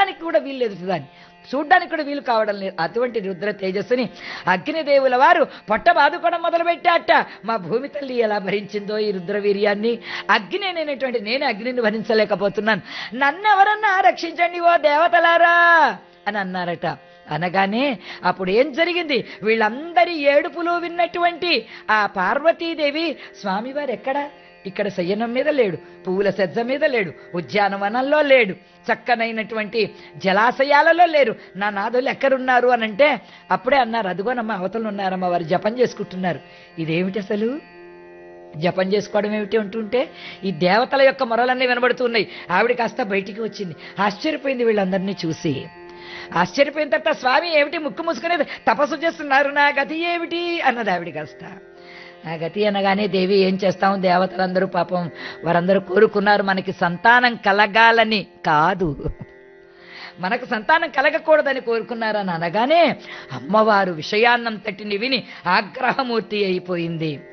చూడ్డానికి కూడా వీలు లేదు దాన్ని చూడ్డానికి కూడా వీలు కావడం లేదు అటువంటి రుద్ర తేజస్సుని అగ్నిదేవుల వారు పొట్ట బాదుకోవడం మొదలుపెట్టాట మా భూమి తల్లి ఎలా భరించిందో ఈ రుద్రవీర్యాన్ని అగ్ని అనేటువంటి నేను అగ్నిని భరించలేకపోతున్నాను నన్నెవరన్నా రక్షించండి ఓ దేవతలారా అని అన్నారట అనగానే అప్పుడు ఏం జరిగింది వీళ్ళందరి ఏడుపులు విన్నటువంటి ఆ పార్వతీదేవి స్వామివారు ఎక్కడా ఇక్కడ శయనం మీద లేడు పువ్వుల సెజ్జ మీద లేడు ఉద్యానవనంలో లేడు చక్కనైనటువంటి జలాశయాలలో లేరు నా నాదులు ఎక్కడున్నారు అని అంటే అప్పుడే అన్నారు అదిగోనమ్మా అవతలు ఉన్నారమ్మా వారు జపం చేసుకుంటున్నారు ఇదేమిటి అసలు జపం చేసుకోవడం ఏమిటి అంటుంటే ఈ దేవతల యొక్క మొరలన్నీ వినబడుతున్నాయి ఆవిడ కాస్త బయటికి వచ్చింది ఆశ్చర్యపోయింది వీళ్ళందరినీ చూసి ఆశ్చర్యపోయిన తర్వాత స్వామి ఏమిటి ముక్కు మూసుకునేది తపస్సు చేస్తున్నారు నా గతి ఏమిటి అన్నది ఆవిడ కాస్త ఆ గతి అనగానే దేవి ఏం చేస్తాం దేవతలందరూ పాపం వారందరూ కోరుకున్నారు మనకి సంతానం కలగాలని కాదు మనకు సంతానం కలగకూడదని కోరుకున్నారని అనగానే అమ్మవారు విషయాన్నంతటిని విని ఆగ్రహమూర్తి అయిపోయింది